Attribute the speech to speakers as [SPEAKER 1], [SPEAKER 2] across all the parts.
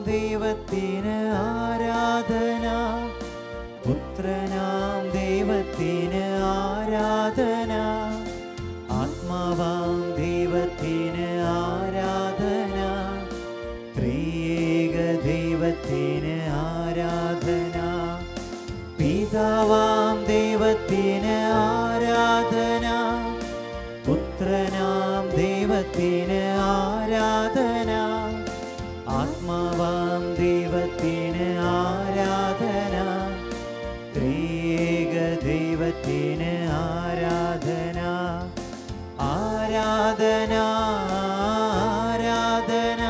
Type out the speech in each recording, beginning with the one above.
[SPEAKER 1] ദൈവത്തിന് ആരാധന പുത്രനാം ദൈവത്തിന് ആരാധന ആത്മാവാം ദൈവത്തിന് ആരാധന ത്രിയേക ദൈവത്തിന് ആരാധന പിതാവാം ദൈവത്തിന് ആരാധന പുത്രനാം ദൈവത്തിന് ആരാധന ആത്മാവാം ദൈവത്തിന് ആരാധന ത്രിയേക ദൈവത്തിന് ആരാധന ആരാധന ആരാധന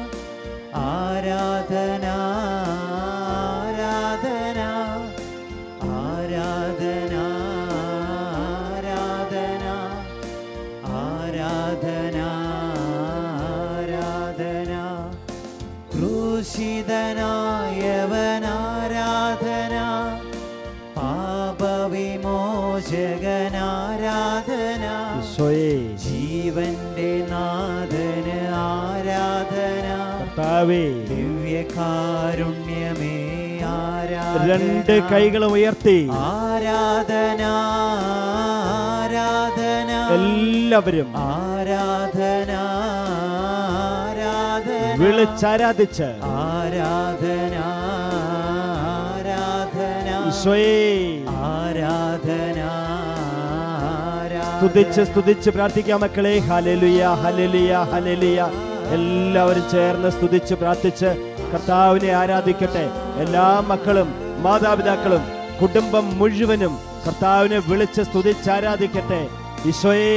[SPEAKER 1] ആരാധന ആരാധന ആരാധന ആരാധന ആരാധന ആരാധന ക്രൂശിതനായവൻ ആരാധന പാപവിമോചകൻ ആരാധന
[SPEAKER 2] ഈശോയെ
[SPEAKER 1] ജീവന്റെ നാഥന് ആരാധന
[SPEAKER 2] കർത്താവേ
[SPEAKER 1] ദിവ്യകാരുണ്യമേ ആരാധന
[SPEAKER 2] രണ്ട് കൈകളും ഉയർത്തി
[SPEAKER 1] ആരാധന ആരാധന
[SPEAKER 2] എല്ലാവരും
[SPEAKER 1] ആരാധന ആരാധന
[SPEAKER 2] വിളിച്ചാരാധിച്ച്
[SPEAKER 1] ആരാധന ആരാധന
[SPEAKER 2] ഈശോയെ
[SPEAKER 1] ആരാധന
[SPEAKER 2] സ്തുതിച്ച് സ്തുതിച്ച് പ്രാർത്ഥിക്കാം മക്കളെ ഹലലുയ ഹലലിയ ഹലലിയ എല്ലാവരും ചേർന്ന് സ്തുതിച്ച് പ്രാർത്ഥിച്ച് കർത്താവിനെ ആരാധിക്കട്ടെ എല്ലാ മക്കളും മാതാപിതാക്കളും കുടുംബം മുഴുവനും കർത്താവിനെ വിളിച്ച് സ്തുതിച്ച് ആരാധിക്കട്ടെ ഈശോയേ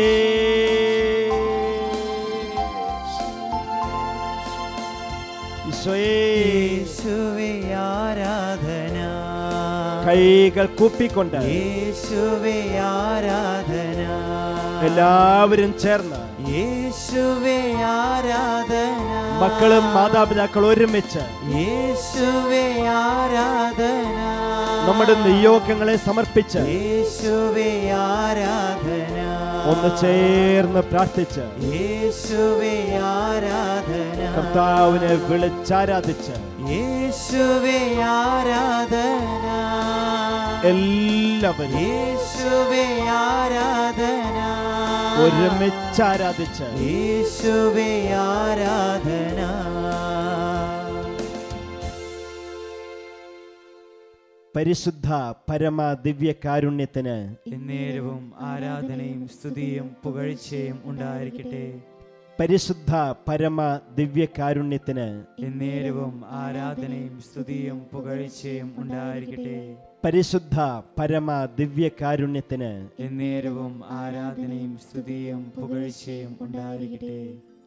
[SPEAKER 2] ഈശോയേ
[SPEAKER 1] യേശുവേ ആരാധന
[SPEAKER 2] കൈകൾ കൂപ്പിക്കൊണ്ട്
[SPEAKER 1] യേശുവേ ആരാധന
[SPEAKER 2] എല്ലാവരും ചേർന്ന്
[SPEAKER 1] യേശുവേ ആരാധന
[SPEAKER 2] മക്കളും മാതാപിതാക്കളും ഒരുമിച്ച്
[SPEAKER 1] യേശുവേ ആരാധന
[SPEAKER 2] നമ്മുടെ നിയോഗങ്ങളെ സമർപ്പിച്ച്
[SPEAKER 1] യേശുവേ ആരാധന
[SPEAKER 2] ഒന്ന് ചേർന്ന് പ്രാർത്ഥിച്ച്
[SPEAKER 1] യേശുവേ ആരാധന
[SPEAKER 2] കർത്താവിനെ വിളിച്ചാരാധിച്ച്
[SPEAKER 1] യേശുവേ ആരാധന
[SPEAKER 2] എല്ലാവരും
[SPEAKER 1] യേശുവേ ആരാധന
[SPEAKER 2] ഒരുമിച്ച് ആരാധിച്ച്
[SPEAKER 1] യേശുവേ ആരാധന
[SPEAKER 2] പരിശുദ്ധ പരമ ദിവ്യ കാരുണ്യത്തിന്
[SPEAKER 1] എന്നേരവും ആരാധനയും സ്തുതിയും പുകഴ്ചയും ഉണ്ടായിരിക്കട്ടെ
[SPEAKER 2] പരിശുദ്ധ പരമ ദിവ്യ കാരുണ്യത്തിന്
[SPEAKER 1] എന്നേരവും ആരാധനയും സ്തുതിയും പുകഴ്ചയും ഉണ്ടായിരിക്കട്ടെ
[SPEAKER 2] പരിശുദ്ധ പരമ ദിവ്യ കാരുണ്യത്തിന്
[SPEAKER 1] എന്നേരവും ആരാധനയും സ്തുതിയും പുകഴ്ചയും ഉണ്ടായിരിക്കട്ടെ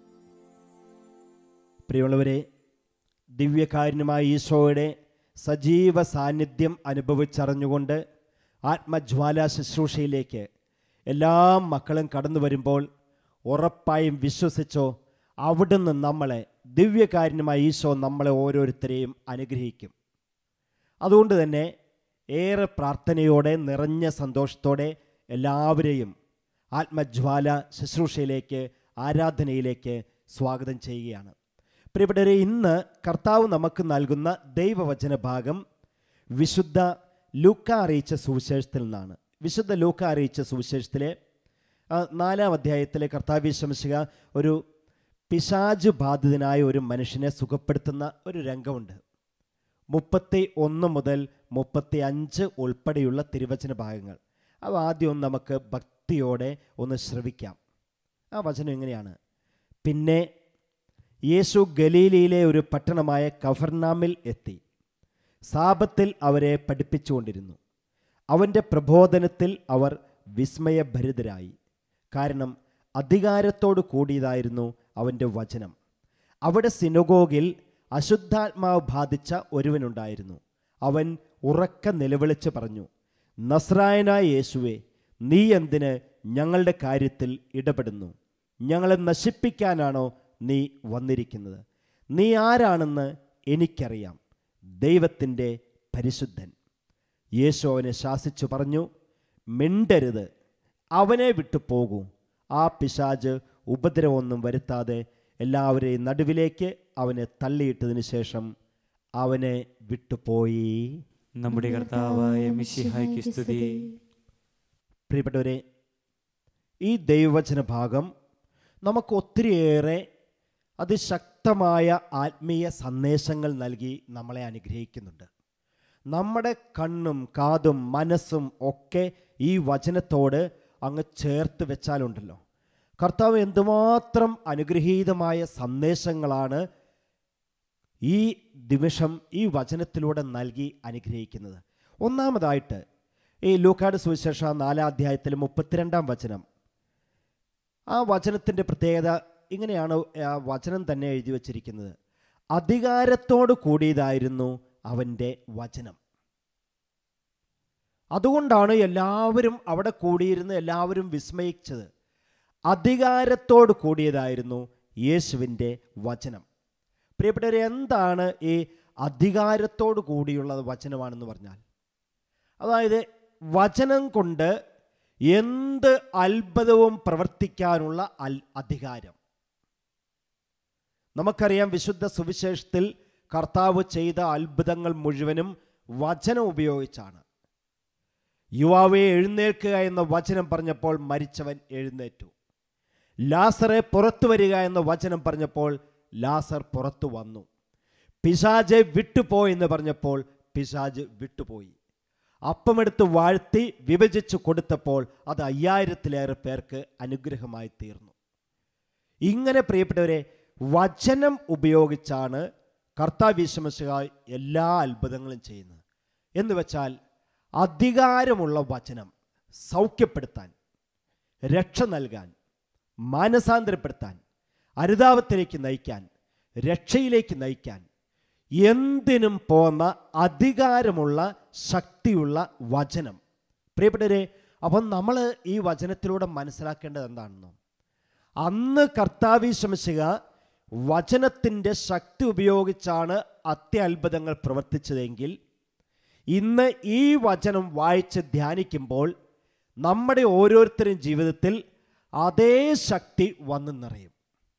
[SPEAKER 2] പ്രിയമുള്ളവരെ ദിവ്യകാരുണ്യമായ ഈശോയുടെ സജീവ സാന്നിധ്യം അനുഭവിച്ചറിഞ്ഞുകൊണ്ട് ആത്മജ്വാല ശുശ്രൂഷയിലേക്ക് എല്ലാ മക്കളും കടന്നു വരുമ്പോൾ ഉറപ്പായും വിശ്വസിച്ചോ അവിടുന്ന് നമ്മളെ ദിവ്യകാരുണ്യമായ ഈശോ നമ്മളെ ഓരോരുത്തരെയും അനുഗ്രഹിക്കും അതുകൊണ്ട് തന്നെ ഏറെ പ്രാർത്ഥനയോടെ നിറഞ്ഞ സന്തോഷത്തോടെ എല്ലാവരെയും ആത്മജ്വാല ശുശ്രൂഷയിലേക്ക് ആരാധനയിലേക്ക് സ്വാഗതം ചെയ്യുകയാണ് പ്രിയപ്പെട്ടവരെ ഇന്ന് കർത്താവ് നമുക്ക് നൽകുന്ന ദൈവവചന ഭാഗം വിശുദ്ധ ലൂക്ക അറിയിച്ച സുവിശേഷത്തിൽ നിന്നാണ് വിശുദ്ധ ലൂക്ക അറിയിച്ച സുവിശേഷത്തിലെ ആ, നാലാം അധ്യായത്തിലെ കർത്താവ് ശംസിക ഒരു പിശാജ് ബാധിതനായ ഒരു മനുഷ്യനെ സുഖപ്പെടുത്തുന്ന ഒരു രംഗമുണ്ട് മുപ്പത്തി ഒന്ന് മുതൽ മുപ്പത്തി അഞ്ച് ഉൾപ്പെടെയുള്ള തിരുവചന ഭാഗങ്ങൾ അവ ആദ്യം ഒന്ന് നമുക്ക് ഭക്തിയോടെ ഒന്ന് ശ്രവിക്കാം ആ വചനം എങ്ങനെയാണ് പിന്നെ യേശു ഗലീലയിലെ ഒരു പട്ടണമായ കഫർനാമിൽ എത്തി സാപത്തിൽ അവരെ പഠിപ്പിച്ചുകൊണ്ടിരുന്നു അവൻ്റെ പ്രബോധനത്തിൽ അവർ വിസ്മയഭരിതരായി കാരണം അധികാരത്തോടു കൂടിയതായിരുന്നു അവൻ്റെ വചനം അവിടെ സിനഗോഗിൽ അശുദ്ധാത്മാവ് ബാധിച്ച ഒരുവനുണ്ടായിരുന്നു അവൻ ഉറക്ക നിലവിളിച്ച് പറഞ്ഞു നസ്രായനായ യേശുവെ നീ എന്തിന് ഞങ്ങളുടെ കാര്യത്തിൽ ഇടപെടുന്നു ഞങ്ങളെ നശിപ്പിക്കാനാണോ നീ വന്നിരിക്കുന്നത് നീ ആരാണെന്ന് എനിക്കറിയാം ദൈവത്തിൻ്റെ പരിശുദ്ധൻ യേശു അവനെ ശാസിച്ചു പറഞ്ഞു മിണ്ടരുത് അവനെ വിട്ടു പോകൂ ആ പിശാജ് ഉപദ്രവമൊന്നും വരുത്താതെ എല്ലാവരെയും നടുവിലേക്ക് അവനെ തള്ളിയിട്ടതിന് ശേഷം അവനെ വിട്ടുപോയി
[SPEAKER 1] നമ്മുടെ കർത്താവായ മിശിഹായ്ക്ക് സ്തുതി
[SPEAKER 2] പ്രിയപ്പെട്ടവരെ ഈ ദൈവവചന ഭാഗം നമുക്ക് ഒത്തിരിയേറെ അതിശക്തമായ ആത്മീയ സന്ദേശങ്ങൾ നൽകി നമ്മളെ അനുഗ്രഹിക്കുന്നുണ്ട് നമ്മുടെ കണ്ണും കാതും മനസ്സും ഒക്കെ ഈ വചനത്തോട് അങ്ങ് ചേർത്ത് വെച്ചാലുണ്ടല്ലോ കർത്താവ് എന്തുമാത്രം അനുഗ്രഹീതമായ സന്ദേശങ്ങളാണ് ഈ നിമിഷം ഈ വചനത്തിലൂടെ നൽകി അനുഗ്രഹിക്കുന്നത് ഒന്നാമതായിട്ട് ഈ ലൂക്കാട് സുവിശേഷ നാലാം അധ്യായത്തിൽ മുപ്പത്തിരണ്ടാം വചനം ആ വചനത്തിൻ്റെ പ്രത്യേകത ഇങ്ങനെയാണ് ആ വചനം തന്നെ എഴുതി വച്ചിരിക്കുന്നത് അധികാരത്തോട് കൂടിയതായിരുന്നു അവൻ്റെ വചനം അതുകൊണ്ടാണ് എല്ലാവരും അവിടെ കൂടിയിരുന്ന് എല്ലാവരും വിസ്മയിച്ചത് അധികാരത്തോട് കൂടിയതായിരുന്നു യേശുവിൻ്റെ വചനം പ്രിയപ്പെട്ടവരെ എന്താണ് ഈ അധികാരത്തോട് കൂടിയുള്ള വചനമാണെന്ന് പറഞ്ഞാൽ അതായത് വചനം കൊണ്ട് എന്ത് അത്ഭുതവും പ്രവർത്തിക്കാനുള്ള അൽ അധികാരം നമുക്കറിയാം വിശുദ്ധ സുവിശേഷത്തിൽ കർത്താവ് ചെയ്ത അത്ഭുതങ്ങൾ മുഴുവനും വചനം ഉപയോഗിച്ചാണ് യുവാവെ എഴുന്നേൽക്കുക എന്ന വചനം പറഞ്ഞപ്പോൾ മരിച്ചവൻ എഴുന്നേറ്റു ലാസറെ പുറത്തു വരിക എന്ന വചനം പറഞ്ഞപ്പോൾ ലാസർ പുറത്തു വന്നു പിശാജെ വിട്ടുപോയി എന്ന് പറഞ്ഞപ്പോൾ പിശാജ് വിട്ടുപോയി അപ്പമെടുത്ത് വാഴ്ത്തി വിഭജിച്ചു കൊടുത്തപ്പോൾ അത് അയ്യായിരത്തിലേറെ പേർക്ക് അനുഗ്രഹമായി തീർന്നു ഇങ്ങനെ പ്രിയപ്പെട്ടവരെ വചനം ഉപയോഗിച്ചാണ് കർത്താവിശ്വമശ എല്ലാ അത്ഭുതങ്ങളും ചെയ്യുന്നത് എന്ന് വെച്ചാൽ അധികാരമുള്ള വചനം സൗഖ്യപ്പെടുത്താൻ രക്ഷ നൽകാൻ മാനസാന്തരപ്പെടുത്താൻ അരുതാവത്തിലേക്ക് നയിക്കാൻ രക്ഷയിലേക്ക് നയിക്കാൻ എന്തിനും പോന്ന അധികാരമുള്ള ശക്തിയുള്ള വചനം പ്രിയപ്പെട്ടവരെ അപ്പം നമ്മൾ ഈ വചനത്തിലൂടെ മനസ്സിലാക്കേണ്ടത് എന്താണെന്നോ അന്ന് കർത്താവി ശ്രമിച്ചുക വചനത്തിൻ്റെ ശക്തി ഉപയോഗിച്ചാണ് അത്യത്ഭുതങ്ങൾ പ്രവർത്തിച്ചതെങ്കിൽ ഇന്ന് ഈ വചനം വായിച്ച് ധ്യാനിക്കുമ്പോൾ നമ്മുടെ ഓരോരുത്തരും ജീവിതത്തിൽ അതേ ശക്തി വന്നു നിറയും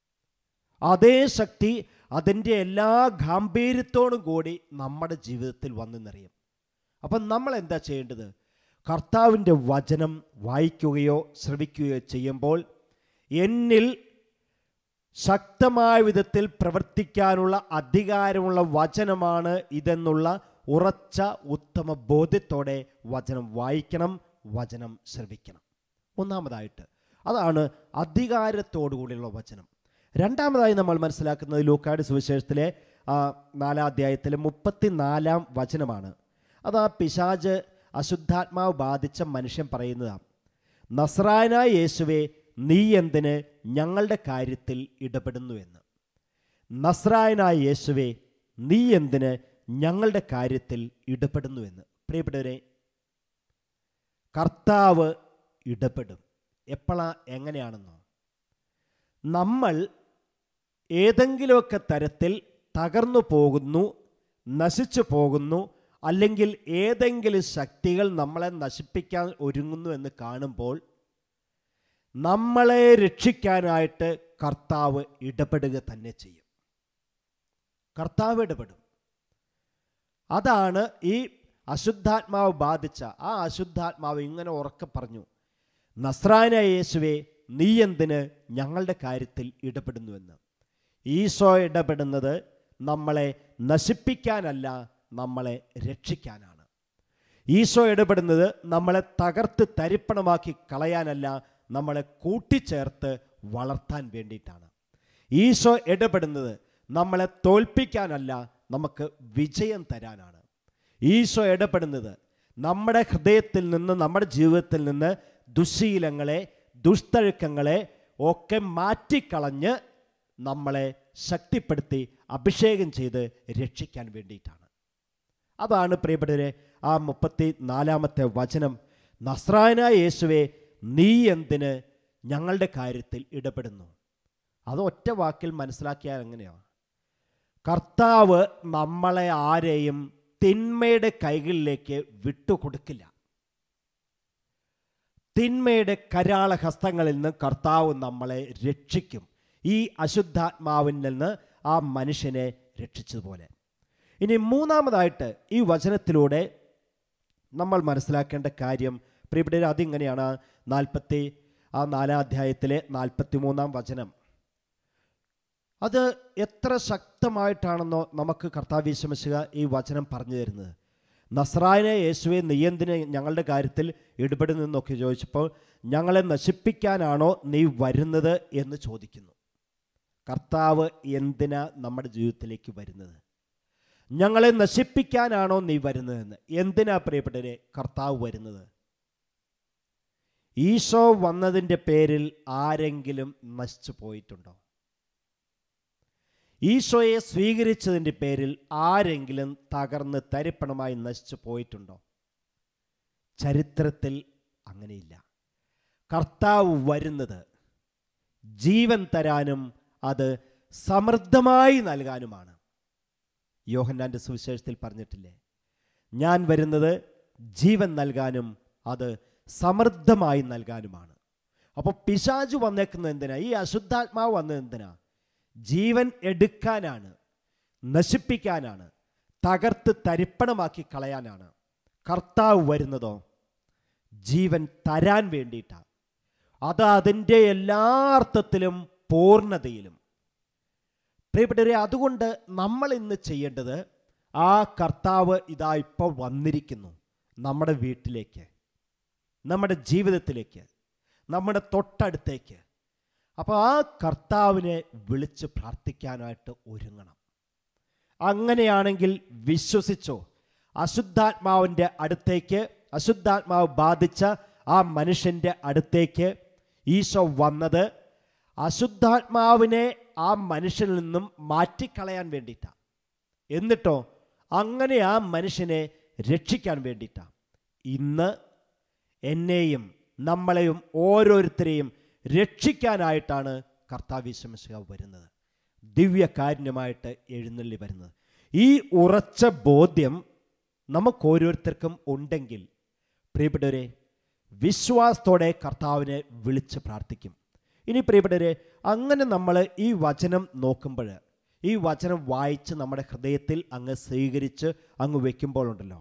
[SPEAKER 2] അതേ ശക്തി അതിൻ്റെ എല്ലാ ഗാംഭീര്യത്തോടും കൂടി നമ്മുടെ ജീവിതത്തിൽ വന്നു നിറയും അപ്പം നമ്മൾ എന്താ ചെയ്യേണ്ടത് കർത്താവിൻ്റെ വചനം വായിക്കുകയോ ശ്രവിക്കുകയോ ചെയ്യുമ്പോൾ എന്നിൽ ശക്തമായ വിധത്തിൽ പ്രവർത്തിക്കാനുള്ള അധികാരമുള്ള വചനമാണ് ഇതെന്നുള്ള ഉറച്ച ഉത്തമ ബോധ്യത്തോടെ വചനം വായിക്കണം വചനം ശ്രവിക്കണം ഒന്നാമതായിട്ട് അതാണ് അധികാരത്തോടുകൂടിയുള്ള വചനം രണ്ടാമതായി നമ്മൾ മനസ്സിലാക്കുന്നത് ലൂക്കാട് സുവിശേഷത്തിലെ ആ, നാലാം അധ്യായത്തിലെ മുപ്പത്തിനാലാം വചനമാണ് അത് ആ പിശാജ് അശുദ്ധാത്മാവ് ബാധിച്ച മനുഷ്യൻ പറയുന്നതാണ് നസ്രായനായ യേശുവെ നീ എന്തിന് ഞങ്ങളുടെ കാര്യത്തിൽ ഇടപെടുന്നു എന്ന് നസ്രായനായ യേശുവെ നീ എന്തിന് ഞങ്ങളുടെ കാര്യത്തിൽ ഇടപെടുന്നു എന്ന് പ്രിയപ്പെട്ടവരെ കർത്താവ് ഇടപെടും എപ്പോഴാ എങ്ങനെയാണെന്നോ നമ്മൾ ഏതെങ്കിലുമൊക്കെ തരത്തിൽ തകർന്നു പോകുന്നു നശിച്ചു പോകുന്നു അല്ലെങ്കിൽ ഏതെങ്കിലും ശക്തികൾ നമ്മളെ നശിപ്പിക്കാൻ ഒരുങ്ങുന്നു എന്ന് കാണുമ്പോൾ നമ്മളെ രക്ഷിക്കാനായിട്ട് കർത്താവ് ഇടപെടുക തന്നെ ചെയ്യും കർത്താവ് ഇടപെടും അതാണ് ഈ അശുദ്ധാത്മാവ് ബാധിച്ച ആ അശുദ്ധാത്മാവ് ഇങ്ങനെ ഉറക്കെ പറഞ്ഞു നസ്രാന യേശുവെ നീ എന്തിന് ഞങ്ങളുടെ കാര്യത്തിൽ ഇടപെടുന്നുവെന്ന് ഈശോ ഇടപെടുന്നത് നമ്മളെ നശിപ്പിക്കാനല്ല നമ്മളെ രക്ഷിക്കാനാണ് ഈശോ ഇടപെടുന്നത് നമ്മളെ തകർത്ത് തരിപ്പണമാക്കി കളയാനല്ല നമ്മളെ കൂട്ടിച്ചേർത്ത് വളർത്താൻ വേണ്ടിയിട്ടാണ് ഈശോ ഇടപെടുന്നത് നമ്മളെ തോൽപ്പിക്കാനല്ല നമുക്ക് വിജയം തരാനാണ് ഈശോ ഇടപെടുന്നത് നമ്മുടെ ഹൃദയത്തിൽ നിന്ന് നമ്മുടെ ജീവിതത്തിൽ നിന്ന് ദുശീലങ്ങളെ ദുഷ്തഴുക്കങ്ങളെ ഒക്കെ മാറ്റിക്കളഞ്ഞ് നമ്മളെ ശക്തിപ്പെടുത്തി അഭിഷേകം ചെയ്ത് രക്ഷിക്കാൻ വേണ്ടിയിട്ടാണ് അതാണ് പ്രിയപ്പെട്ടവരെ ആ മുപ്പത്തി നാലാമത്തെ വചനം നസ്രായനായ യേശുവെ നീ എന്തിന് ഞങ്ങളുടെ കാര്യത്തിൽ ഇടപെടുന്നു അത് ഒറ്റ വാക്കിൽ മനസ്സിലാക്കിയാൽ എങ്ങനെയാണ് കർത്താവ് നമ്മളെ ആരെയും തിന്മയുടെ കൈകളിലേക്ക് വിട്ടുകൊടുക്കില്ല തിന്മയുടെ കരാള ഹസ്തങ്ങളിൽ നിന്ന് കർത്താവ് നമ്മളെ രക്ഷിക്കും ഈ അശുദ്ധാത്മാവിൽ നിന്ന് ആ മനുഷ്യനെ രക്ഷിച്ചതുപോലെ ഇനി മൂന്നാമതായിട്ട് ഈ വചനത്തിലൂടെ നമ്മൾ മനസ്സിലാക്കേണ്ട കാര്യം പ്രിയപ്പെട്ടവർ അതിങ്ങനെയാണ് നാൽപ്പത്തി ആ നാലാം അധ്യായത്തിലെ നാൽപ്പത്തി മൂന്നാം വചനം അത് എത്ര ശക്തമായിട്ടാണെന്നോ നമുക്ക് കർത്താവീശമശുക ഈ വചനം പറഞ്ഞു തരുന്നത് നസ്രായനെ യേശുവെ നീ എന്തിന് ഞങ്ങളുടെ കാര്യത്തിൽ ഇടപെടുന്നൊക്കെ ചോദിച്ചപ്പോൾ ഞങ്ങളെ നശിപ്പിക്കാനാണോ നീ വരുന്നത് എന്ന് ചോദിക്കുന്നു കർത്താവ് എന്തിനാ നമ്മുടെ ജീവിതത്തിലേക്ക് വരുന്നത് ഞങ്ങളെ നശിപ്പിക്കാനാണോ നീ വരുന്നതെന്ന് എന്തിനാ പ്രിയപ്പെട്ടവരെ കർത്താവ് വരുന്നത് ഈശോ വന്നതിൻ്റെ പേരിൽ ആരെങ്കിലും നശിച്ചു പോയിട്ടുണ്ടോ ഈശോയെ സ്വീകരിച്ചതിൻ്റെ പേരിൽ ആരെങ്കിലും തകർന്ന് തരിപ്പണമായി നശിച്ചു പോയിട്ടുണ്ടോ ചരിത്രത്തിൽ അങ്ങനെയില്ല കർത്താവ് വരുന്നത് ജീവൻ തരാനും അത് സമൃദ്ധമായി നൽകാനുമാണ് യോഹന്നാൻ്റെ സുവിശേഷത്തിൽ പറഞ്ഞിട്ടില്ലേ ഞാൻ വരുന്നത് ജീവൻ നൽകാനും അത് സമൃദ്ധമായി നൽകാനുമാണ് അപ്പോൾ പിശാജ് വന്നേക്കുന്നത് എന്തിനാ ഈ അശുദ്ധാത്മാവ് വന്നത് എന്തിനാ ജീവൻ എടുക്കാനാണ് നശിപ്പിക്കാനാണ് തകർത്ത് തരിപ്പണമാക്കി കളയാനാണ് കർത്താവ് വരുന്നതോ ജീവൻ തരാൻ വേണ്ടിയിട്ടാണ് അത് അതിൻ്റെ എല്ലാ അർത്ഥത്തിലും പൂർണ്ണതയിലും പ്രിയപ്പെട്ടവരെ അതുകൊണ്ട് നമ്മൾ ഇന്ന് ചെയ്യേണ്ടത് ആ കർത്താവ് ഇതാ ഇപ്പോൾ വന്നിരിക്കുന്നു നമ്മുടെ വീട്ടിലേക്ക് നമ്മുടെ ജീവിതത്തിലേക്ക് നമ്മുടെ തൊട്ടടുത്തേക്ക് അപ്പോൾ ആ കർത്താവിനെ വിളിച്ച് പ്രാർത്ഥിക്കാനായിട്ട് ഒരുങ്ങണം അങ്ങനെയാണെങ്കിൽ വിശ്വസിച്ചോ അശുദ്ധാത്മാവിൻ്റെ അടുത്തേക്ക് അശുദ്ധാത്മാവ് ബാധിച്ച ആ മനുഷ്യൻ്റെ അടുത്തേക്ക് ഈശോ വന്നത് അശുദ്ധാത്മാവിനെ ആ മനുഷ്യനിൽ നിന്നും മാറ്റിക്കളയാൻ വേണ്ടിയിട്ടാണ് എന്നിട്ടോ അങ്ങനെ ആ മനുഷ്യനെ രക്ഷിക്കാൻ വേണ്ടിയിട്ടാണ് ഇന്ന് എന്നെയും നമ്മളെയും ഓരോരുത്തരെയും രക്ഷിക്കാനായിട്ടാണ് കർത്താവിശ്വമിശ വരുന്നത് ദിവ്യകാരുണ്യമായിട്ട് എഴുന്നള്ളി വരുന്നത് ഈ ഉറച്ച ബോധ്യം നമുക്ക് ഓരോരുത്തർക്കും ഉണ്ടെങ്കിൽ പ്രിയപ്പെട്ടവരെ വിശ്വാസത്തോടെ കർത്താവിനെ വിളിച്ച് പ്രാർത്ഥിക്കും ഇനി പ്രിയപ്പെട്ടവരെ അങ്ങനെ നമ്മൾ ഈ വചനം നോക്കുമ്പോൾ ഈ വചനം വായിച്ച് നമ്മുടെ ഹൃദയത്തിൽ അങ്ങ് സ്വീകരിച്ച് അങ്ങ് വെക്കുമ്പോഴുണ്ടല്ലോ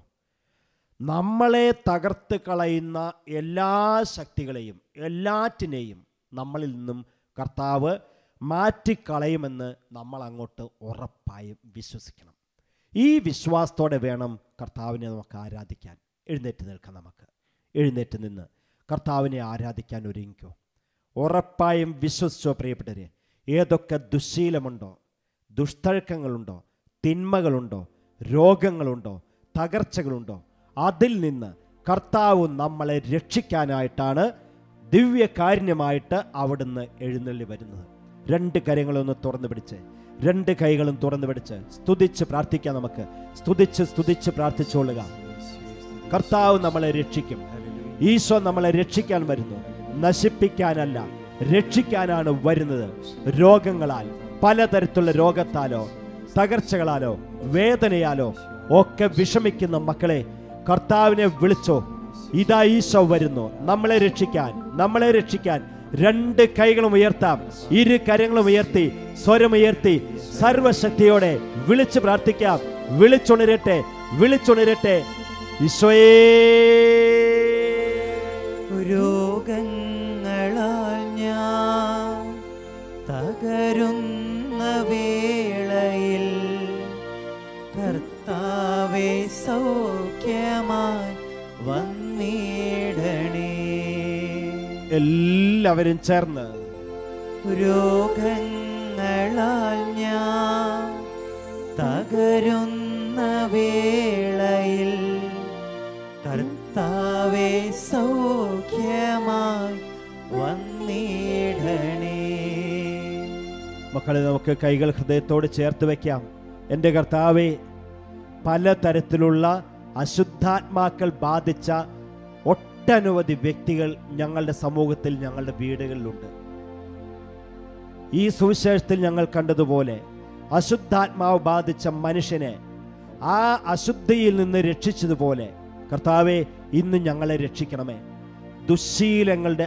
[SPEAKER 2] നമ്മളെ തകർത്ത് കളയുന്ന എല്ലാ ശക്തികളെയും എല്ലാറ്റിനെയും നമ്മളിൽ നിന്നും കർത്താവ് മാറ്റിക്കളയുമെന്ന് നമ്മൾ അങ്ങോട്ട് ഉറപ്പായും വിശ്വസിക്കണം ഈ വിശ്വാസത്തോടെ വേണം കർത്താവിനെ നമുക്ക് ആരാധിക്കാൻ എഴുന്നേറ്റ് നിൽക്കാം നമുക്ക് എഴുന്നേറ്റ് നിന്ന് കർത്താവിനെ ആരാധിക്കാൻ ഒരുങ്ങിക്കോ ഉറപ്പായും വിശ്വസിച്ചോ പ്രിയപ്പെട്ടവരെ ഏതൊക്കെ ദുശ്ശീലമുണ്ടോ ദുഷ്തഴക്കങ്ങളുണ്ടോ തിന്മകളുണ്ടോ രോഗങ്ങളുണ്ടോ തകർച്ചകളുണ്ടോ അതിൽ നിന്ന് കർത്താവ് നമ്മളെ രക്ഷിക്കാനായിട്ടാണ് ദിവ്യകാരുണ്യമായിട്ട് അവിടുന്ന് എഴുന്നള്ളി വരുന്നത് രണ്ട് കരങ്ങളൊന്ന് തുറന്നു പിടിച്ച് രണ്ട് കൈകളും തുറന്നു പിടിച്ച് സ്തുതിച്ച് പ്രാർത്ഥിക്കാം നമുക്ക് സ്തുതിച്ച് സ്തുതിച്ച് പ്രാർത്ഥിച്ചോളുക കർത്താവ് നമ്മളെ രക്ഷിക്കും ഈശോ നമ്മളെ രക്ഷിക്കാൻ വരുന്നു നശിപ്പിക്കാനല്ല രക്ഷിക്കാനാണ് വരുന്നത് രോഗങ്ങളാൽ പലതരത്തിലുള്ള രോഗത്താലോ തകർച്ചകളാലോ വേദനയാലോ ഒക്കെ വിഷമിക്കുന്ന മക്കളെ കർത്താവിനെ വിളിച്ചോ ഇതാ ഈശോ വരുന്നു നമ്മളെ രക്ഷിക്കാൻ നമ്മളെ രക്ഷിക്കാൻ രണ്ട് കൈകളും ഉയർത്താം ഇരു കരങ്ങളും ഉയർത്തി സ്വരമുയർത്തി സർവശക്തിയോടെ വിളിച്ച് പ്രാർത്ഥിക്കാം വിളിച്ചുണരട്ടെ വിളിച്ചുണരട്ടെ ഈശോയേ
[SPEAKER 3] രോഗങ്ങളാൽ ഞാൻ തകരുന്ന വേളയിൽ കർത്താവെ സൗഖ്യമായി വന്നിടണേ
[SPEAKER 2] എല്ലാവരും ചേർന്ന്
[SPEAKER 3] രോഗങ്ങളാൽ ഞാൻ തകരുന്ന വേളയിൽ കർത്താവെ സൗഖ്യമായി വന്നിടണേ
[SPEAKER 2] മക്കളെ നമുക്ക് കൈകൾ ഹൃദയത്തോട് ചേർത്ത് വെക്കാം എൻ്റെ കർത്താവെ പലതരത്തിലുള്ള അശുദ്ധാത്മാക്കൾ ബാധിച്ച ഒട്ടനവധി വ്യക്തികൾ ഞങ്ങളുടെ സമൂഹത്തിൽ ഞങ്ങളുടെ വീടുകളിലുണ്ട് ഈ സുവിശേഷത്തിൽ ഞങ്ങൾ കണ്ടതുപോലെ അശുദ്ധാത്മാവ് ബാധിച്ച മനുഷ്യനെ ആ അശുദ്ധിയിൽ നിന്ന് രക്ഷിച്ചതുപോലെ കർത്താവെ ഇന്ന് ഞങ്ങളെ രക്ഷിക്കണമേ ദുശ്ശീലങ്ങളുടെ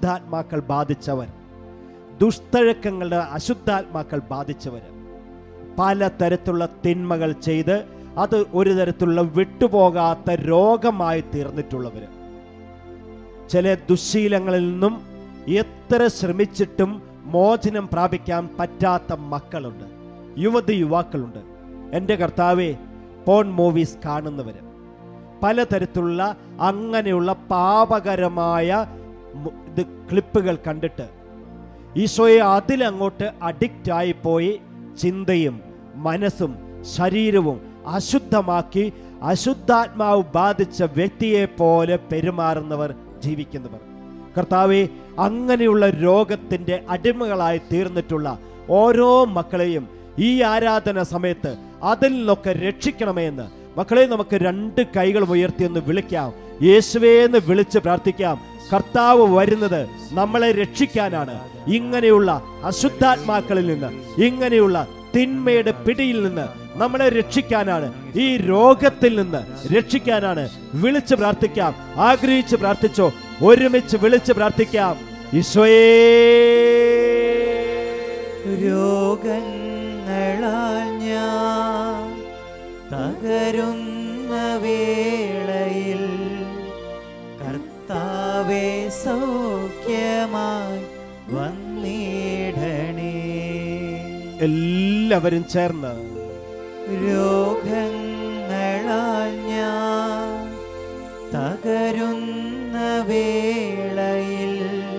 [SPEAKER 2] അശുദ്ധാത്മാക്കൾ ബാധിച്ചവർ ദുഷ്ടഴക്കങ്ങളുടെ അശുദ്ധാത്മാക്കൾ ബാധിച്ചവർ പലതരത്തിലുള്ള തിന്മകൾ ചെയ്ത് അത് ഒരു തരത്തിലുള്ള വിട്ടുപോകാത്ത രോഗമായി തീർന്നിട്ടുള്ളവർ ചില ദുശീലങ്ങളിൽ നിന്നും എത്ര ശ്രമിച്ചിട്ടും മോചനം പ്രാപിക്കാൻ പറ്റാത്ത മക്കളുണ്ട് യുവതി യുവാക്കളുണ്ട് എൻ്റെ കർത്താവെ പോൺ മൂവീസ് കാണുന്നവർ പലതരത്തിലുള്ള അങ്ങനെയുള്ള പാപകരമായ മു- ഇത് ക്ലിപ്പുകൾ കണ്ടിട്ട് ഈശോയെ അതിലങ്ങോട്ട് അഡിക്റ്റ് ആയിപ്പോയി ചിന്തയും മനസ്സും ശരീരവും അശുദ്ധമാക്കി അശുദ്ധാത്മാവ് ബാധിച്ച വ്യക്തിയെ പോലെ പെരുമാറുന്നവർ ജീവിക്കുന്നവർ കർത്താവെ അങ്ങനെയുള്ള രോഗത്തിൻ്റെ അടിമകളായി തീർന്നിട്ടുള്ള ഓരോ മക്കളെയും ഈ ആരാധന സമയത്ത് അതിൽ നിന്നൊക്കെ രക്ഷിക്കണമേ എന്ന് മക്കളെ നമുക്ക് രണ്ട് കൈകളും ഉയർത്തി ഒന്ന് വിളിക്കാം യേശുവേ എന്ന് വിളിച്ച് പ്രാർത്ഥിക്കാം കർത്താവ് വരുന്നത് നമ്മളെ രക്ഷിക്കാനാണ് ഇങ്ങനെയുള്ള അശുദ്ധാത്മാക്കളിൽ നിന്ന് ഇങ്ങനെയുള്ള തിന്മയുടെ പിടിയിൽ നിന്ന് നമ്മളെ രക്ഷിക്കാനാണ് ഈ രോഗത്തിൽ നിന്ന് രക്ഷിക്കാനാണ് വിളിച്ച് പ്രാർത്ഥിക്കാം ആഗ്രഹിച്ച് പ്രാർത്ഥിച്ചോ ഒരുമിച്ച് വിളിച്ച് പ്രാർത്ഥിക്കാം ഈശോയേ
[SPEAKER 3] രോഗങ്ങളാൽ ഞാൻ തകരുന്ന വേളയിൽ കർത്താവെ സൗഖ്യമായി വന്നിടണേ
[SPEAKER 2] എല്ലാവരും ചേർന്ന്
[SPEAKER 3] രോഗങ്ങളാൽ ഞാൻ തകരുന്ന വേളയിൽ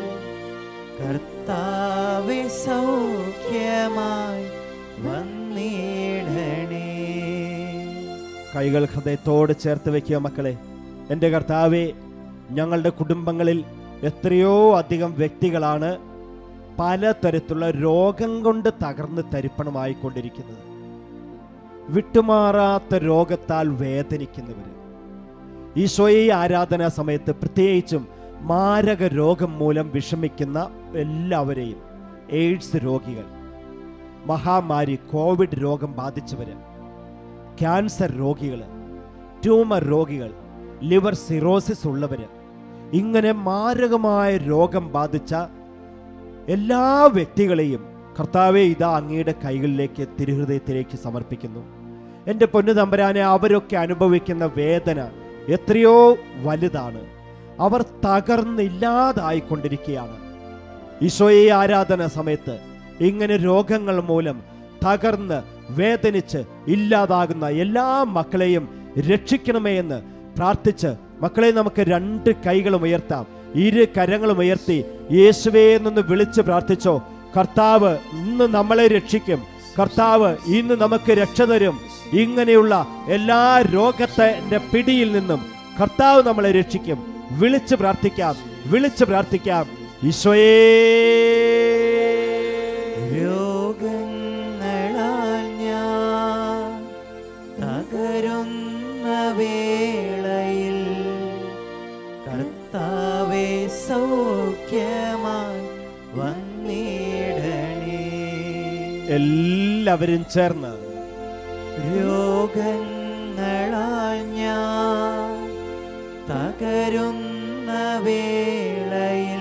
[SPEAKER 3] കർത്താവെ സൗഖ്യമായി വന്നിടണേ
[SPEAKER 2] കൈകൾ ഹൃദയത്തോട് ചേർത്ത് വെക്കുക മക്കളെ എൻ്റെ കർത്താവെ ഞങ്ങളുടെ കുടുംബങ്ങളിൽ എത്രയോ അധികം വ്യക്തികളാണ് പലതരത്തിലുള്ള രോഗം കൊണ്ട് തകർന്ന് തരിപ്പണമായിക്കൊണ്ടിരിക്കുന്നത് വിട്ടുമാറാത്ത രോഗത്താൽ വേദനിക്കുന്നവർ ഈശോയെ ഈ ആരാധനാ സമയത്ത് പ്രത്യേകിച്ചും മാരക രോഗം മൂലം വിഷമിക്കുന്ന എല്ലാവരെയും എയ്ഡ്സ് രോഗികൾ മഹാമാരി കോവിഡ് രോഗം ബാധിച്ചവര് ക്യാൻസർ രോഗികൾ ട്യൂമർ രോഗികൾ ലിവർ സിറോസിസ് ഉള്ളവര് ഇങ്ങനെ മാരകമായ രോഗം ബാധിച്ച എല്ലാ വ്യക്തികളെയും കർത്താവെ ഇതാ അങ്ങയുടെ കൈകളിലേക്ക് തിരുഹൃദയത്തിലേക്ക് സമർപ്പിക്കുന്നു എൻ്റെ പൊന്നു തമ്പരാനെ അവരൊക്കെ അനുഭവിക്കുന്ന വേദന എത്രയോ വലുതാണ് അവർ തകർന്നില്ലാതായിക്കൊണ്ടിരിക്കുകയാണ് ഈശോയെ ആരാധന സമയത്ത് ഇങ്ങനെ രോഗങ്ങൾ മൂലം തകർന്ന് വേദനിച്ച് ഇല്ലാതാകുന്ന എല്ലാ മക്കളെയും രക്ഷിക്കണമേ എന്ന് പ്രാർത്ഥിച്ച് മക്കളെ നമുക്ക് രണ്ട് കൈകളും ഉയർത്താം ഇരു കരങ്ങളും ഉയർത്തി യേശുവേ എന്നൊന്ന് വിളിച്ച് പ്രാർത്ഥിച്ചോ കർത്താവ് ഇന്ന് നമ്മളെ രക്ഷിക്കും കർത്താവ് ഇന്ന് നമുക്ക് രക്ഷ തരും ഇങ്ങനെയുള്ള എല്ലാ രോഗത്തിന്റെ പിടിയിൽ നിന്നും കർത്താവ് നമ്മളെ രക്ഷിക്കും വിളിച്ച് പ്രാർത്ഥിക്കാം വിളിച്ച് പ്രാർത്ഥിക്കാം ഈശോയേ
[SPEAKER 3] രോഗങ്ങളാൽ ഞാൻ തകരുന്ന വേളയിൽ കർത്താവെ സൗഖ്യമായി വന്നിടണേ
[SPEAKER 2] എല്ലാവരും ചേർന്ന്
[SPEAKER 3] രോഗങ്ങളാൽ ഞാൻ തകരുന്ന വേളയിൽ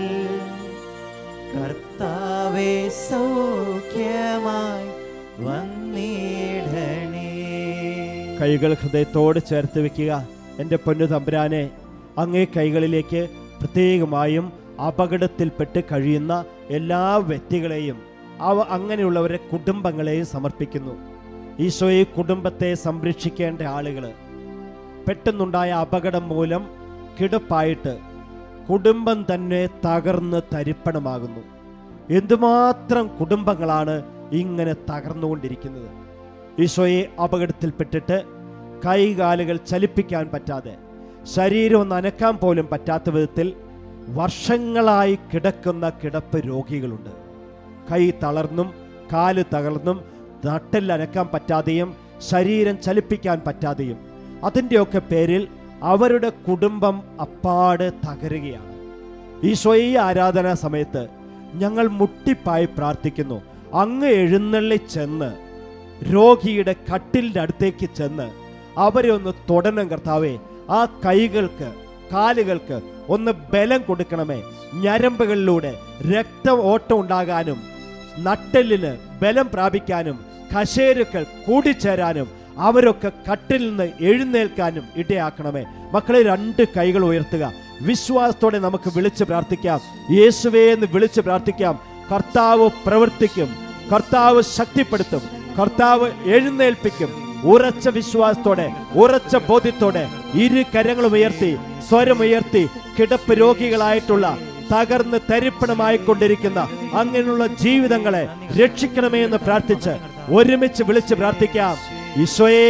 [SPEAKER 3] കർത്താവെ സൗഖ്യമായി വന്നിടണേ
[SPEAKER 2] കൈകൾ ഹൃദയത്തോട് ചേർത്ത് വെക്കുക എൻ്റെ പൊന്നു തമ്പുരാനെ അങ്ങേ കൈകളിലേക്ക് പ്രത്യേകമായും അപകടത്തിൽപ്പെട്ട് കഴിയുന്ന എല്ലാ വ്യക്തികളെയും അവ അങ്ങനെയുള്ളവരെ കുടുംബങ്ങളെയും സമർപ്പിക്കുന്നു ഈശോയെ കുടുംബത്തെ സംരക്ഷിക്കേണ്ട ആളുകൾ പെട്ടെന്നുണ്ടായ അപകടം മൂലം കിടപ്പായിട്ട് കുടുംബം തന്നെ തകർന്ന് തരിപ്പണമാകുന്നു എന്തുമാത്രം കുടുംബങ്ങളാണ് ഇങ്ങനെ തകർന്നുകൊണ്ടിരിക്കുന്നത് ഈശോയെ അപകടത്തിൽപ്പെട്ടിട്ട് കൈകാലുകൾ ചലിപ്പിക്കാൻ പറ്റാതെ ശരീരം ഒന്ന് അനക്കാൻ പോലും പറ്റാത്ത വിധത്തിൽ വർഷങ്ങളായി കിടക്കുന്ന കിടപ്പ് രോഗികളുണ്ട് കൈ തളർന്നും കാല് തകർന്നും നട്ടെല്ല് അനക്കാൻ പറ്റാതെയും ശരീരം ചലിപ്പിക്കാൻ പറ്റാതെയും അതിൻ്റെയൊക്കെ പേരിൽ അവരുടെ കുടുംബം അപ്പാടെ തകരുകയാണ് ഈശോയെ ഈ ആരാധനാ സമയത്ത് ഞങ്ങൾ മുട്ടിപ്പായി പ്രാർത്ഥിക്കുന്നു അങ്ങ് എഴുന്നള്ളി ചെന്ന് രോഗിയുടെ കട്ടിലിൻ്റെ അടുത്തേക്ക് ചെന്ന് അവരെ ഒന്ന് തൊടണം കർത്താവേ ആ കൈകൾക്ക് കാലുകൾക്ക് ഒന്ന് ബലം കൊടുക്കണമേ ഞരമ്പുകളിലൂടെ രക്ത ഓട്ടം ഉണ്ടാകാനും നട്ടെല്ലിന് ബലം പ്രാപിക്കാനും കശേരുക്കൾ കൂടിച്ചേരാനും അവരൊക്കെ കട്ടിൽ നിന്ന് എഴുന്നേൽക്കാനും ഇടയാക്കണമേ മക്കളെ രണ്ട് കൈകൾ ഉയർത്തുക വിശ്വാസത്തോടെ നമുക്ക് വിളിച്ച് പ്രാർത്ഥിക്കാം യേശുവേ എന്ന് വിളിച്ച് പ്രാർത്ഥിക്കാം കർത്താവ് പ്രവർത്തിക്കും കർത്താവ് ശക്തിപ്പെടുത്തും കർത്താവ് എഴുന്നേൽപ്പിക്കും ഉറച്ച വിശ്വാസത്തോടെ ഉറച്ച ബോധ്യത്തോടെ ഇരു കരങ്ങളും ഉയർത്തി സ്വരമുയർത്തി കിടപ്പ് രോഗികളായിട്ടുള്ള തകർന്ന് തരിപ്പണമായി കൊണ്ടിരിക്കുന്ന അങ്ങനെയുള്ള ജീവിതങ്ങളെ രക്ഷിക്കണമേ എന്ന് പ്രാർത്ഥിച്ച് ഒരുമിച്ച് വിളിച്ച് പ്രാർത്ഥിക്കാം ഈശോയേ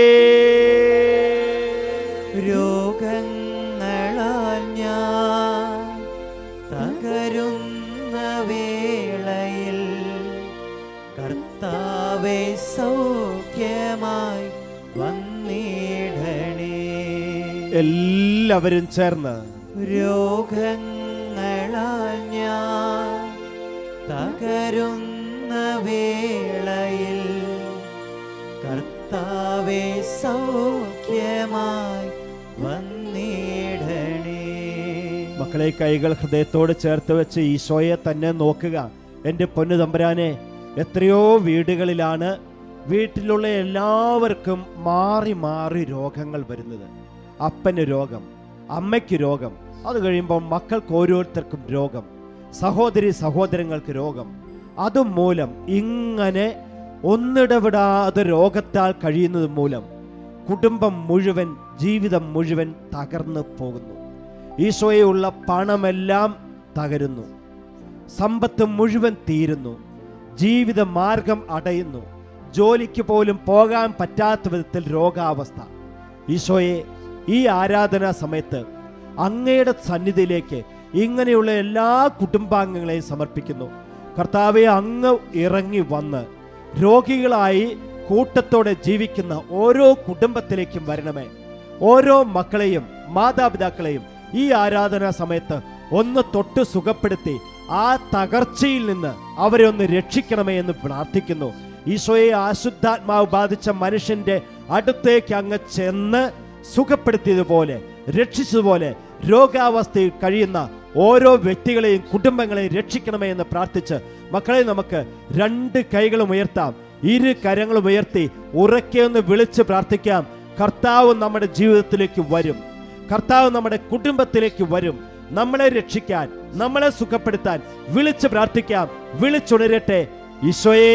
[SPEAKER 3] രോഗങ്ങളാൽ ഞാൻ തകരുന്ന വേളയിൽ കർത്താവെ സൗഖ്യമായി വന്നിടണേ
[SPEAKER 2] എല്ലാവരും ചേർന്ന്
[SPEAKER 3] രോഗങ്ങളാൽ ഞാൻ തകരുന്ന വേളയിൽ കർത്താവെ സൗഖ്യമായി വന്നിടണേ
[SPEAKER 2] മക്കളെ കൈകൾ ഹൃദയത്തോട് ചേർത്ത് വെച്ച് ഈശോയെ തന്നെ നോക്കുക എൻ്റെ പൊന്നു തമ്പുരാനെ എത്രയോ വീടുകളിലാണ് വീട്ടിലുള്ള എല്ലാവർക്കും മാറി മാറി രോഗങ്ങൾ വരുന്നത് അപ്പന് രോഗം അമ്മയ്ക്ക് രോഗം അത് കഴിയുമ്പോൾ മക്കൾക്ക് ഓരോരുത്തർക്കും രോഗം സഹോദരി സഹോദരങ്ങൾക്ക് രോഗം അതുമൂലം ഇങ്ങനെ ഒന്നിടവിടാതെ രോഗത്താൽ കഴിയുന്നത് മൂലം കുടുംബം മുഴുവൻ ജീവിതം മുഴുവൻ തകർന്നു പോകുന്നു ഈശോയുള്ള പണമെല്ലാം തകരുന്നു സമ്പത്ത് മുഴുവൻ തീരുന്നു ജീവിത മാർഗം അടയുന്നു ജോലിക്ക് പോലും പോകാൻ പറ്റാത്ത വിധത്തിൽ രോഗാവസ്ഥ ഈശോയെ ഈ ആരാധനാ സമയത്ത് അങ്ങയുടെ സന്നിധിയിലേക്ക് ഇങ്ങനെയുള്ള എല്ലാ കുടുംബാംഗങ്ങളെയും സമർപ്പിക്കുന്നു കർത്താവെ അങ്ങ് ഇറങ്ങി വന്ന് രോഗികളായി കൂട്ടത്തോടെ ജീവിക്കുന്ന ഓരോ കുടുംബത്തിലേക്കും വരണമേ ഓരോ മക്കളെയും മാതാപിതാക്കളെയും ഈ ആരാധനാ സമയത്ത് ഒന്ന് തൊട്ട് സുഖപ്പെടുത്തി ആ തകർച്ചയിൽ നിന്ന് അവരെ ഒന്ന് രക്ഷിക്കണമേ എന്ന് പ്രാർത്ഥിക്കുന്നു ഈശോയെ ആശുദ്ധാത്മാവ് ബാധിച്ച മനുഷ്യന്റെ അടുത്തേക്ക് അങ്ങ് ചെന്ന് സുഖപ്പെടുത്തിയതുപോലെ രക്ഷിച്ചതുപോലെ രോഗാവസ്ഥയിൽ കഴിയുന്ന ഓരോ വ്യക്തികളെയും കുടുംബങ്ങളെയും രക്ഷിക്കണമേ എന്ന് പ്രാർത്ഥിച്ച് മക്കളെ നമുക്ക് രണ്ട് കൈകളും ഉയർത്താം ഇരു കരങ്ങളും ഉയർത്തി ഉറക്കെ ഒന്ന് വിളിച്ച് പ്രാർത്ഥിക്കാം കർത്താവ് നമ്മുടെ ജീവിതത്തിലേക്ക് വരും കർത്താവ് നമ്മുടെ കുടുംബത്തിലേക്ക് വരും നമ്മളെ രക്ഷിക്കാൻ നമ്മളെ സുഖപ്പെടുത്താൻ വിളിച്ച് പ്രാർത്ഥിക്കാം വിളിച്ചുണരട്ടെ ഈശോയേ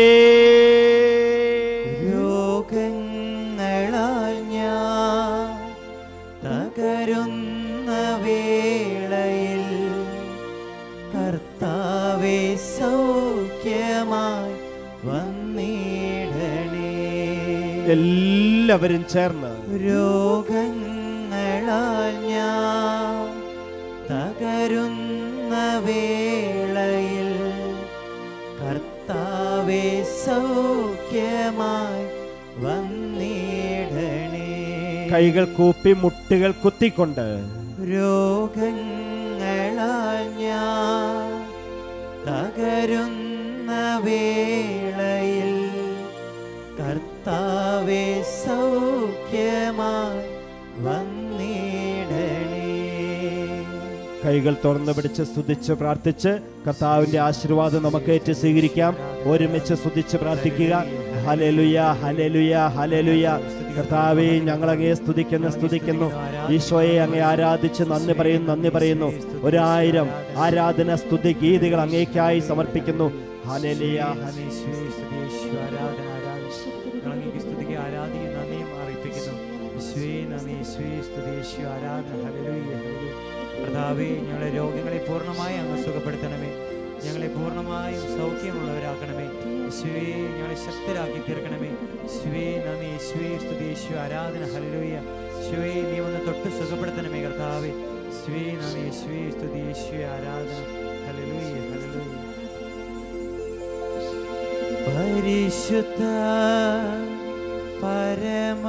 [SPEAKER 3] രോഗങ്ങളാൽ ഞാൻ തകരുന്ന വേളയിൽ കർത്താവെ സൗഖ്യമായി വന്നിടണേ
[SPEAKER 2] എല്ലാവരും ചേർന്ന്
[SPEAKER 3] രോഗങ്ങളാൽ ഞാൻ തകരുന്ന വേളയിൽ കർത്താവെ സൗഖ്യമായി വന്നിടണേ
[SPEAKER 2] കൈകൾ കൂപ്പി മുട്ടുകൾ കുത്തിക്കൊണ്ട്
[SPEAKER 3] രോഗങ്ങളാൽ ഞാൻ തകരുന്ന വേളയിൽ കർത്താവെ സൗഖ്യമായി വന്നിടണേ
[SPEAKER 2] കൈകൾ തുറന്നു പിടിച്ച് സ്തുതിച്ച് പ്രാർത്ഥിച്ച് കർത്താവിന്റെ ആശീർവാദം നമുക്ക് ഏറ്റ് സ്വീകരിക്കാം ഒരുമിച്ച് സ്തുതിച്ച് പ്രാർത്ഥിക്കുക ഹലലുയ ഹലലുയ ഹലലുയ കർത്താവെ ഞങ്ങൾ അങ്ങയെ സ്തുതിക്കുന്നു സ്തുതിക്കുന്നു ഈശോയെ അങ്ങേ ആരാധിച്ച് നന്ദി പറയുന്നു നന്ദി പറയുന്നു ഒരായിരം ആരാധന സ്തുതി ഗീതികൾ അങ്ങേക്കായി സമർപ്പിക്കുന്നു ഹലലിയ ഹലേ
[SPEAKER 1] കർത്താവേ ഞങ്ങളെ രോഗങ്ങളെ പൂർണ്ണമായി അങ്ങ് സുഖപ്പെടുത്തണമേ ഞങ്ങളെ പൂർണ്ണമായും സൗഖ്യമുള്ളവരാക്കണമേ യേശുവേ ഞങ്ങളെ ശക്തരാക്കി തീർക്കണമേ യേശുവേ നന്ദി യേശുവേ സ്തുതി യേശു ആരാധന ഹല്ലേലൂയ യേശുവേ നീ വന്ന് തൊട്ട് സുഖപ്പെടുത്തണമേ കർത്താവേ യേശുവേ നന്ദി യേശുവേ സ്തുതി യേശു ആരാധന ഹല്ലേലൂയ ഹല്ലേലൂയ
[SPEAKER 3] പരിശുദ്ധ പരമ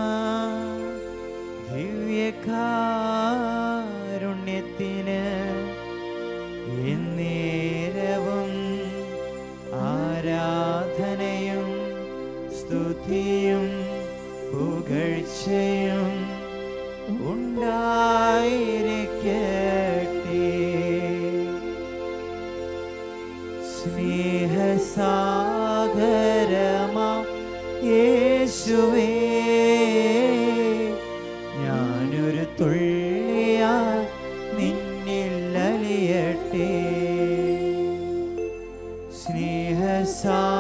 [SPEAKER 3] ദിവ്യകാരുണ്യത്തിന് എന്നേരവും ആരാധനയും സ്തുതിയും പുകഴ്ചയും ഉണ്ടായിരിക്കട്ടെ സ്നേഹസാഗരമാ യേശുവേ ഞാനൊരു തുള്ളിയാ നിന്നിൽ അലിയട്ടെ സ്നേഹസാ